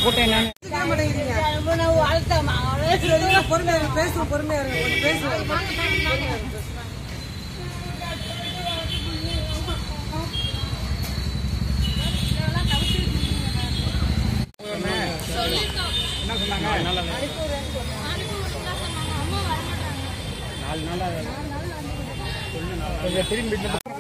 கூட்டம் என்னன்னு கேட்க மாட்டேங்கிறீங்க பொறுமையா இருங்க பேசுவோம் பொறுமையா இருங்க கொஞ்சம் பேசுவோம் என்ன சொன்னாங்க நாலு நாளா கொஞ்சம் திரும்பி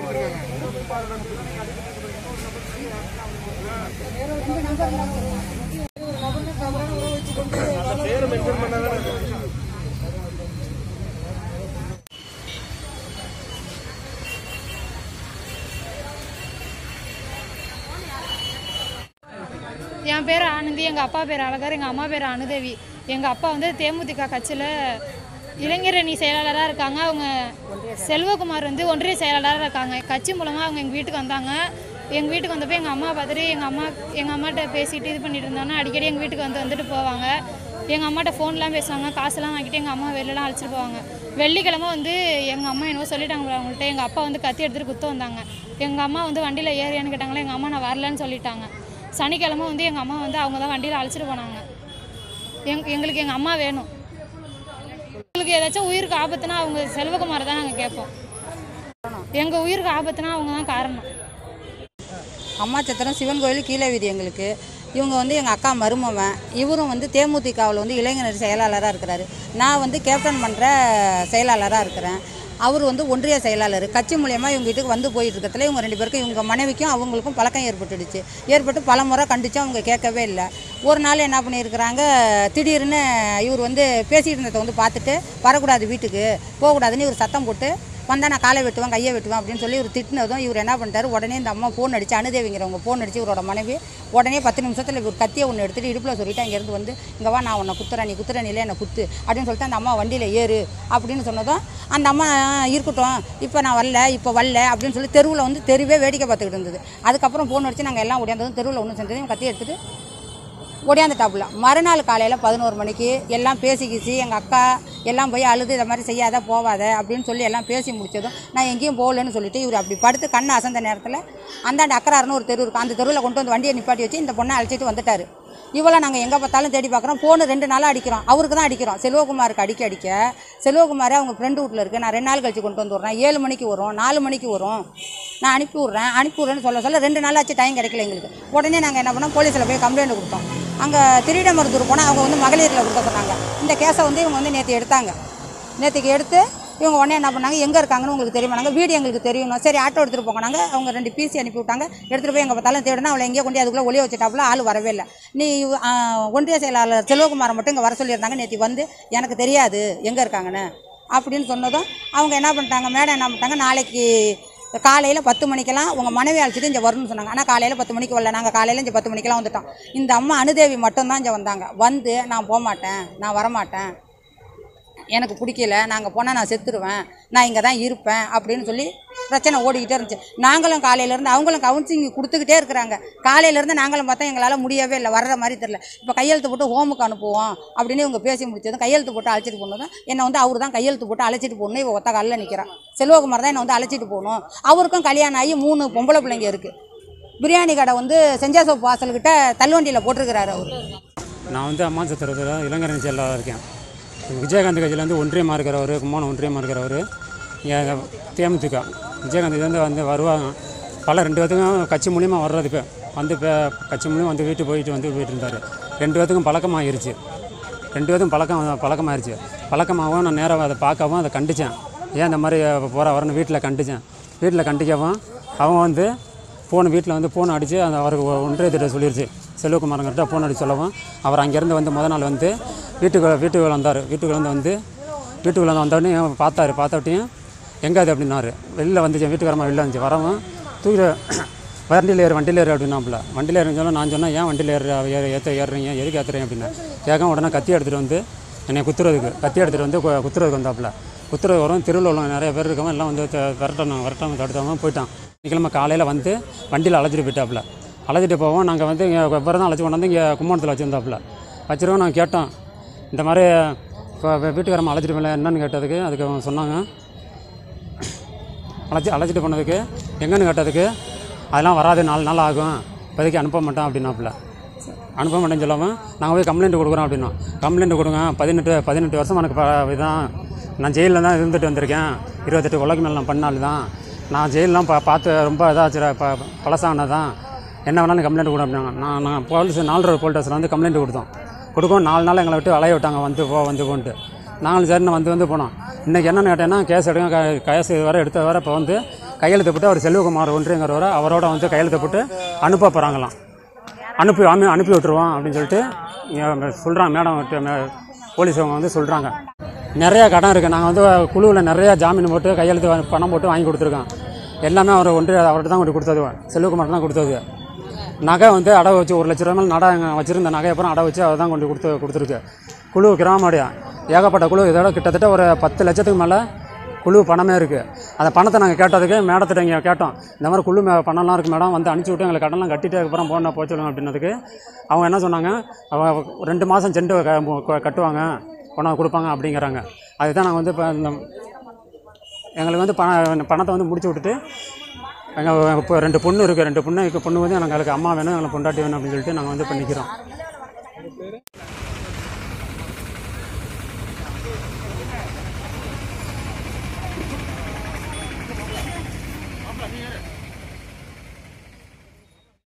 என் பேர் ஆனந்தி எங்கள் அப்பா பேர் அழகர் எங்கள் அம்மா பேர் அனுதேவி எங்கள் அப்பா வந்து தேமுதிக கட்சியில் இளைஞரணி செயலாளராக இருக்காங்க அவங்க செல்வகுமார் வந்து ஒன்றிய செயலாளராக இருக்காங்க கட்சி மூலமாக அவங்க எங்கள் வீட்டுக்கு வந்தாங்க எங்கள் வீட்டுக்கு வந்தப்போ எங்கள் அம்மா பார்த்துட்டு எங்கள் அம்மா எங்கள் அம்மாட்ட பேசிட்டு இது பண்ணிட்டு இருந்தாங்கன்னா அடிக்கடி எங்கள் வீட்டுக்கு வந்து வந்துட்டு போவாங்க எங்கள் அம்மாட்ட ஃபோன்லாம் பேசுவாங்க காசுலாம் வாங்கிட்டு எங்கள் அம்மா வெளிலலாம் அழைச்சிட்டு போவாங்க வெள்ளிக்கிழமை வந்து எங்கள் அம்மா என்னவோ சொல்லிட்டாங்க போல அவங்கள்ட்ட எங்கள் அப்பா வந்து கத்தி எடுத்துகிட்டு குத்த வந்தாங்க எங்கள் அம்மா வந்து வண்டியில் ஏறியான்னு கேட்டாங்களா எங்கள் அம்மா நான் வரலன்னு சொல்லிட்டாங்க சனிக்கிழமை வந்து எங்கள் அம்மா வந்து அவங்க தான் வண்டியில் அழைச்சிட்டு போனாங்க எங் எங்களுக்கு எங்கள் அம்மா வேணும் எங்களுக்கு ஏதாச்சும் உயிருக்கு ஆபத்துனா அவங்க செல்வகுமாரை தான் நாங்கள் கேட்போம் எங்கள் உயிருக்கு ஆபத்துனா அவங்க தான் காரணம் அம்மா சத்திரம் சிவன் கோயில் கீழே வீதி எங்களுக்கு இவங்க வந்து எங்கள் அக்கா மருமவன் இவரும் வந்து தேமுதிகவில் வந்து இளைஞர் செயலாளராக இருக்கிறாரு நான் வந்து கேப்டன் பண்ணுற செயலாளராக இருக்கிறேன் அவர் வந்து ஒன்றிய செயலாளர் கட்சி மூலியமா இவங்க வீட்டுக்கு வந்து போயிட்டு இருக்கிறதுல இவங்க ரெண்டு பேருக்கும் இவங்க மனைவிக்கும் அவங்களுக்கும் பழக்கம் ஏற்பட்டுடுச்சு ஏற்பட்டு பல முறை கண்டிச்சும் அவங்க கேட்கவே இல்லை ஒரு நாள் என்ன பண்ணியிருக்கிறாங்க திடீர்னு இவர் வந்து பேசிகிட்டு இருந்ததை வந்து பார்த்துட்டு வரக்கூடாது வீட்டுக்கு போகக்கூடாதுன்னு இவர் சத்தம் போட்டு வந்தால் நான் காலை வெட்டுவேன் கையை வெட்டுவேன் அப்படின்னு சொல்லி இவர் திட்டினதும் இவர் என்ன பண்ணிட்டாரு உடனே இந்த அம்மா ஃபோன் அடிச்சு அனுதேவிங்கிறவங்க ஃபோன் அடிச்சு இவரோட மனைவி உடனே பத்து நிமிஷத்தில் இவர் கத்தியை ஒன்று எடுத்துட்டு இடுப்பில் சொல்லிட்டு அங்கேருந்து வந்து இங்கே வா நான் உன்னை குத்துறேன் நீ குத்துற நிலை என்னை குத்து அப்படின்னு சொல்லிட்டு அந்த அம்மா வண்டியில் ஏறு அப்படின்னு சொன்னதும் அந்த அம்மா "ஆ, இருக்கட்டும் இப்போ நான் வரல இப்போ வரல அப்படின்னு சொல்லி தெருவில் வந்து தெருவே வேடிக்கை பார்த்துக்கிட்டு இருந்தது அதுக்கப்புறம் ஃபோன் அடிச்சு நாங்கள் எல்லாம் ஓடியாந்ததும் தெருவில் ஒன்று செஞ்சதையும் கத்தி எடுத்துட்டு ஒடியாந்துட்டாப்புல மறுநாள் காலையில் பதினோரு மணிக்கு எல்லாம் பேசிக்கிச்சு எங்கள் அக்கா எல்லாம் போய் அழுது இதை மாதிரி செய்யாத போவாத அப்படின்னு சொல்லி எல்லாம் பேசி முடிச்சதும் நான் எங்கேயும் போகலன்னு சொல்லிட்டு இவர் அப்படி படுத்து கண்ணு அசந்த நேரத்தில் அந்தாண்ட அக்கறாருன்னு ஒரு தெரு இருக்கும் அந்த தெருவில் கொண்டு வந்து வண்டியை நிப்பாட்டி வச்சு இந்த பொண்ணை அழைச்சிட்டு வந்துட்டாரு இவளை நாங்கள் எங்கே பார்த்தாலும் தேடி பார்க்குறோம் ஃபோனு ரெண்டு நாளாக அடிக்கிறோம் அவருக்கு தான் அடிக்கிறோம் செல்வகுமாருக்கு அடிக்க அடிக்க செல்வகுமார் அவங்க ஃப்ரெண்டு வீட்டில் இருக்குது நான் ரெண்டு நாள் கழிச்சு கொண்டு வந்து விட்றேன் ஏழு மணிக்கு வரும் நாலு மணிக்கு வரும் நான் அனுப்பி விட்றேன் அனுப்பி விட்றேன்னு சொல்ல சொல்ல ரெண்டு நாள் ஆச்சு டைம் கிடைக்கல எங்களுக்கு உடனே நாங்கள் என்ன பண்ணோம் போலீஸில் போய் கம்ப்ளைண்ட் கொடுத்தோம் அங்கே திரீட மருத்துவர் போனால் அவங்க வந்து மகளிரில் கொடுக்க சொன்னாங்க இந்த கேஸை வந்து இவங்க வந்து நேற்று எடுத்தாங்க நேற்றுக்கு எடுத்து இவங்க உடனே என்ன பண்ணாங்க எங்கே இருக்காங்கன்னு உங்களுக்கு தெரியுமா நாங்கள் வீடு எங்களுக்கு தெரியும் சரி ஆட்டோ எடுத்துகிட்டு போங்க நாங்கள் அவங்க ரெண்டு பிசி அனுப்பி விட்டாங்க எடுத்துகிட்டு போய் எங்கள் பார்த்தாலும் தேடினா அவளை எங்கேயோ கொண்டு அதுக்குள்ளே ஒளிய வச்சுட்டாப்புல ஆள் வரவே இல்லை நீ இவ- ஆ, ஒன்றிய செயலாளர் செல்வகுமாரை மட்டும் இங்கே வர சொல்லியிருந்தாங்க நேற்று வந்து எனக்கு தெரியாது எங்கே இருக்காங்கன்னு அப்படின்னு சொன்னதும் அவங்க என்ன பண்ணிட்டாங்க மேடம் என்ன பண்ணிட்டாங்க நாளைக்கு காலையில் பத்து மணிக்கெல்லாம் உங்கள் மனைவி அழைச்சிட்டு இங்கே வரணும்னு சொன்னாங்க ஆனால் காலையில் பத்து மணிக்கு வரல நாங்கள் காலையில் இங்கே பத்து மணிக்கெல்லாம் வந்துட்டோம் இந்த அம்மா அனுதேவி மட்டும்தான் இங்கே வந்தாங்க வந்து நான் போக மாட்டேன் நான் வரமாட்டேன் எனக்கு பிடிக்கல நாங்கள் போனால் நான் செத்துருவேன் நான் இங்கே தான் இருப்பேன் அப்படின்னு சொல்லி பிரச்சனை ஓடிக்கிட்டே இருந்துச்சு நாங்களும் காலையிலேருந்து அவங்களும் கவுன்சிலிங் கொடுத்துக்கிட்டே இருக்கிறாங்க காலையிலேருந்து நாங்களும் பார்த்தா எங்களால் முடியவே இல்லை வர்ற மாதிரி தெரில இப்போ கையெழுத்து போட்டு ஹோமுக்கு அனுப்புவோம் அப்படின்னு இவங்க பேசி முடிச்சதும் கையெழுத்து போட்டு அழைச்சிட்டு போனதும் என்னை வந்து அவர் தான் கையெழுத்து போட்டு அழைச்சிட்டு போகணும் இவ ஒத்த காலில் நிற்கிறான் செல்வகுமார் தான் என்னை வந்து அழைச்சிட்டு போகணும் அவருக்கும் கல்யாணம் ஆகி மூணு பொம்பளை பிள்ளைங்க இருக்குது பிரியாணி கடை வந்து செஞ்சா சோப்பு வாசல்கிட்ட தள்ளுவண்டியில் போட்டிருக்கிறாரு அவர் நான் வந்து அம்மா சத்திரத்தில் இளைஞரணி செயலாளராக இருக்கேன் விஜயகாந்த் கட்சியில் வந்து ஒன்றியமாக இருக்கிறவர் கும்போணம் ஒன்றியமாக இருக்கிறவர் எங்கள் தேமுதிக விஜயகாந்த் இதுலேருந்து வந்து வருவாங்க பல ரெண்டு பேத்துக்கும் கட்சி மூலியமாக வர்றது இப்போ வந்து இப்போ கட்சி மூலியமாக வந்து வீட்டு போயிட்டு வந்து போயிட்டு இருந்தார் ரெண்டு பேத்துக்கும் பழக்கமாகிருச்சு ரெண்டு பேத்துக்கும் பழக்கம் பழக்கமாயிருச்சு பழக்கமாகவும் நான் நேராக அதை பார்க்கவும் அதை கண்டித்தேன் ஏன் இந்த மாதிரி போகிற வரணும் வீட்டில் கண்டித்தேன் வீட்டில் கண்டிக்கவும் அவங்க வந்து ஃபோன் வீட்டில் வந்து ஃபோன் அடித்து அந்த அவருக்கு ஒன்றியத்திட்ட சொல்லிருச்சு செல்வகுமாரங்கிட்ட ஃபோன் அடிச்சு சொல்லவும் அவர் அங்கேருந்து வந்து முத நாள் வந்து வீட்டுக்கு வீட்டுக்குள்ள வந்தார் வீட்டுக்குள்ள வந்து வந்து வீட்டுக்குள்ள வந்து வந்தோடனே பார்த்தாரு பார்த்தாட்டியும் எங்கே அது அப்படின்னாரு வெளியில் வந்துச்சு வீட்டுக்காரமா வெளில வந்துச்சு வரவும் தூக்கி வண்டியில் ஏறு வண்டியில் ஏறு அப்படின்னாப்புல வண்டியில் ஏறுன்னு சொல்ல நான் சொன்னேன் ஏன் வண்டியில் ஏறு ஏற ஏற்ற ஏறுறீங்க எதுக்கு ஏற்றுறீங்க அப்படின்னு கேட்க உடனே கத்தி எடுத்துகிட்டு வந்து என்னை குத்துறதுக்கு கத்தி எடுத்துகிட்டு வந்து கு- குத்துறதுக்கு வந்தாப்புல குத்துறது வரும் தெருவில் உள்ளவங்க நிறைய பேர் இருக்கவங்க எல்லாம் வந்து த- விரட்டணும் விரட்டணும் தடுத்தவங்க போயிட்டான் சனிக்கிழமை காலையில் வந்து வண்டியில் அழைச்சிட்டு போயிட்டாப்புல அழைச்சிட்டு போவோம் நாங்கள் வந்து இங்கே வெப்பரம் தான் அழைச்சி கொண்டாந்து இங்கே கும்போணத்தில் வச்சுருந்தாப்புல வச்சிருவோம் நாங்கள் கேட்டோம் இந்த மாதிரி இப்போ வீட்டுக்காரம்மா அழைச்சிட்டு போகல என்னன்னு கேட்டதுக்கு அதுக்கு அவங்க சொன்னாங்க அழைச்சி அழைச்சிட்டு போனதுக்கு எங்கன்னு கேட்டதுக்கு அதெல்லாம் வராது நாலு நாள் ஆகும் இப்போதைக்கு அனுப்ப மாட்டோம் அப்படின்னாப்புல அனுப்ப மாட்டேன்னு சொல்லாமல் நாங்கள் போய் கம்ப்ளைண்ட் கொடுக்குறோம் அப்படின்னா கம்ப்ளைண்ட் கொடுங்க பதினெட்டு பதினெட்டு வருஷம் எனக்கு ப இதான் நான் ஜெயிலில் தான் இருந்துட்டு வந்திருக்கேன் இருபத்தெட்டு கொலைக்கு மேலே நான் பண்ணால் தான் நான் ஜெயிலெலாம் பா பார்த்து ரொம்ப இதாச்சு ப பழசானது தான் என்ன வேணாலும் கம்ப்ளைண்ட் கொடு அப்படின்னாங்க நான் நான் போலீஸ் நாலு போலீஸ் ஸ்டேஷனில் வந்து கம்ப்ளைண்ட் கொடுத்தோம் கொடுக்கவும் நாலு நாள் எங்களை விட்டு அலைய விட்டாங்க வந்து போ வந்து போன்ட்டு நாங்களும் சரின்னு வந்து வந்து போனோம் இன்றைக்கி என்னென்னு கேட்டேன்னா கேஸ் எடுங்க க- கேஸ் இது வர எடுத்த வர இப்போ வந்து கையெழுத்து போட்டு அவர் செல்வகுமார் ஒன்றியங்கிறவரை அவரோட வந்து கையெழுத்து போட்டு அனுப்ப போகிறாங்களாம் அனுப்பி அனு அனுப்பி விட்டுருவோம் அப்படின்னு சொல்லிட்டு சொல்கிறாங்க மேடம் போலீஸ் அவங்க வந்து சொல்கிறாங்க நிறையா கடன் இருக்குது நாங்கள் வந்து குழுவில் நிறையா ஜாமீன் போட்டு கையெழுத்து வா- பணம் போட்டு வாங்கி கொடுத்துருக்கோம் எல்லாமே அவர் ஒன்று அவர்கிட்ட தான் கொண்டு கொடுத்தது செல்வகுமார் தான் கொடுத்தது நகை வந்து அடை வச்சு ஒரு லட்ச ரூபா மேலே நகை வச்சுருந்த நகை அப்புறம் அடை வச்சு அவர் தான் கொண்டு கொடுத்து கொடுத்துருக்கு குழு கிராமடியா ஏகப்பட்ட குழு இதோட கிட்டத்தட்ட ஒரு பத்து லட்சத்துக்கு மேலே குழு பணமே இருக்குது அந்த பணத்தை நாங்கள் கேட்டதுக்கு மேடத்திட்ட இங்கே கேட்டோம் இந்த மாதிரி குழு மே- பணம்லாம் இருக்குது மேடம் வந்து அனுப்பிச்சி விட்டு எங்களுக்கு கடன்லாம் கட்டிட்டு அதுக்கப்புறம் போன போக சொல்லுங்க அப்படின்னதுக்கு அவங்க என்ன சொன்னாங்க அவங்க ரெண்டு மாதம் சென்று க- க- கட்டுவாங்க பணம் கொடுப்பாங்க அப்படிங்கிறாங்க அதுதான் நாங்கள் வந்து இப்போ இந்த எங்களுக்கு வந்து பண பணத்தை வந்து முடிச்சு விட்டுட்டு எங்கள் இப்போ ரெண்டு பொண்ணு இருக்குது ரெண்டு பொண்ணு இப்போ பொண்ணு வந்து எங்களுக்கு அம்மா வேணும் எங்களுக்கு பொண்டாட்டி வேணும் அப்படின்னு சொல்லிட்டு நாங்கள் வந்து பண்ணிக்கிறோம்